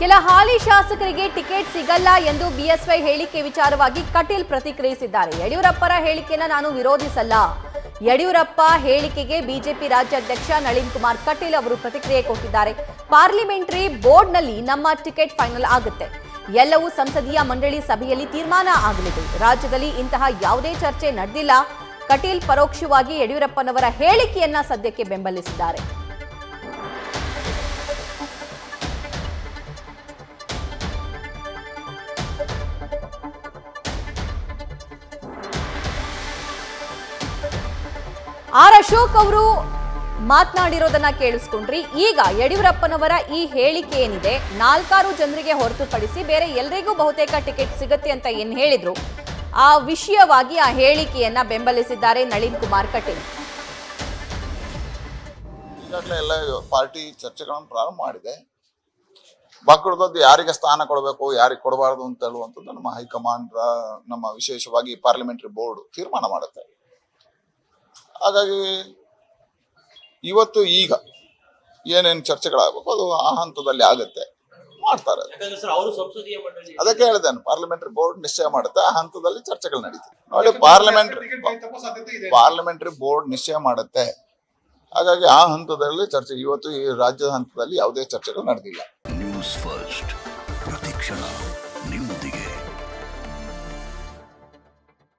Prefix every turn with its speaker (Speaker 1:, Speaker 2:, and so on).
Speaker 1: ಕೆಲ ಹಾಲಿ ಶಾಸಕರಿಗೆ ಟಿಕೆಟ್ ಸಿಗಲ್ಲ ಎಂದು ಬಿಎಸ್ವೈ ಹೇಳಿಕೆ ವಿಚಾರವಾಗಿ ಕಟೀಲ್ ಪ್ರತಿಕ್ರಿಯಿಸಿದ್ದಾರೆ ಯಡಿಯೂರಪ್ಪರ ಹೇಳಿಕೆಯನ್ನ ನಾನು ವಿರೋಧಿಸಲ್ಲ ಯಡಿಯೂರಪ್ಪ ಹೇಳಿಕೆಗೆ ಬಿಜೆಪಿ ರಾಜ್ಯಾಧ್ಯಕ್ಷ ನಳಿನ್ ಕುಮಾರ್ ಕಟೀಲ್ ಅವರು ಪ್ರತಿಕ್ರಿಯೆ ಕೊಟ್ಟಿದ್ದಾರೆ ಪಾರ್ಲಿಮೆಂಟರಿ ಬೋರ್ಡ್ನಲ್ಲಿ ನಮ್ಮ ಟಿಕೆಟ್ ಫೈನಲ್ ಆಗುತ್ತೆ ಎಲ್ಲವೂ ಸಂಸದೀಯ ಮಂಡಳಿ ಸಭೆಯಲ್ಲಿ ತೀರ್ಮಾನ ಆಗಲಿದೆ ರಾಜ್ಯದಲ್ಲಿ ಇಂತಹ ಯಾವುದೇ ಚರ್ಚೆ ನಡೆದಿಲ್ಲ ಕಟೀಲ್ ಪರೋಕ್ಷವಾಗಿ ಯಡಿಯೂರಪ್ಪನವರ ಹೇಳಿಕೆಯನ್ನ ಸದ್ಯಕ್ಕೆ ಬೆಂಬಲಿಸಿದ್ದಾರೆ ಆರ್ ಅಶೋಕ್ ಅವರು ಮಾತನಾಡಿರೋದನ್ನ ಕೇಳಿಸ್ಕೊಂಡ್ರಿ ಈಗ ಯಡಿಯೂರಪ್ಪನವರ ಈ ಹೇಳಿಕೆ ಏನಿದೆ ನಾಲ್ಕಾರು ಜನರಿಗೆ ಹೊರತುಪಡಿಸಿ ಬೇರೆ ಎಲ್ರಿಗೂ ಬಹುತೇಕ ಟಿಕೆಟ್ ಸಿಗುತ್ತೆ ಅಂತ ಏನ್ ಹೇಳಿದ್ರು ಆ ವಿಷಯವಾಗಿ ಆ ಹೇಳಿಕೆಯನ್ನ ಬೆಂಬಲಿಸಿದ್ದಾರೆ ನಳಿನ್ ಕುಮಾರ್ ಕಟೀಲ್
Speaker 2: ಈಗಾಗಲೇ ಎಲ್ಲ ಪಾರ್ಟಿ ಚರ್ಚೆಗಳನ್ನು ಪ್ರಾರಂಭ ಮಾಡಿದೆ ಬಾಕುಳದದ್ದು ಯಾರಿಗೆ ಸ್ಥಾನ ಕೊಡಬೇಕು ಯಾರಿಗೆ ಕೊಡಬಾರ್ದು ಅಂತ ಹೇಳುವಂಥದ್ದು ನಮ್ಮ ಹೈಕಮಾಂಡ್ ರ- ನಮ್ಮ ವಿಶೇಷವಾಗಿ ಪಾರ್ಲಿಮೆಂಟರಿ ಬೋರ್ಡ್ ತೀರ್ಮಾನ ಮಾಡುತ್ತೆ ಹಾಗಾಗಿ ಇವತ್ತು ಈಗ ಏನೇನು ಚರ್ಚೆಗಳಾಗಬೇಕು ಅದು ಆ ಹಂತದಲ್ಲಿ ಆಗುತ್ತೆ ಮಾಡ್ತಾರೆ
Speaker 3: ಯಾಕಂದ್ರೆ ಸರ್ ಅವರು ಸಂಸದೀಯ ಮಂಡಳಿ
Speaker 2: ಅದಕ್ಕೆ ಹೇಳಿದ್ದೇನೆ ಪಾರ್ಲಿಮೆಂಟರಿ ಬೋರ್ಡ್ ನಿಶ್ಚಯ ಮಾಡುತ್ತೆ ಆ ಹಂತದಲ್ಲಿ ಚರ್ಚೆಗಳು ನಡೀತದೆ ನೋಡಿ ಪಾರ್ಲಿಮೆಂಟರಿ ಪಾರ್ಲಿಮೆಂಟರಿ ಬೋರ್ಡ್ ನಿಶ್ಚಯ ಮಾಡುತ್ತೆ ಹಾಗಾಗಿ ಆ ಹಂತದಲ್ಲಿ ಚರ್ಚೆ ಇವತ್ತು ಈ ರಾಜ್ಯದ ಹಂತದಲ್ಲಿ ಯಾವುದೇ ಚರ್ಚೆಗಳು ನಡೆದಿಲ್ಲ
Speaker 4: ನ್ಯೂಸ್ ಫಸ್ಟ್ ಪ್ರತಿಕ್ಷಣ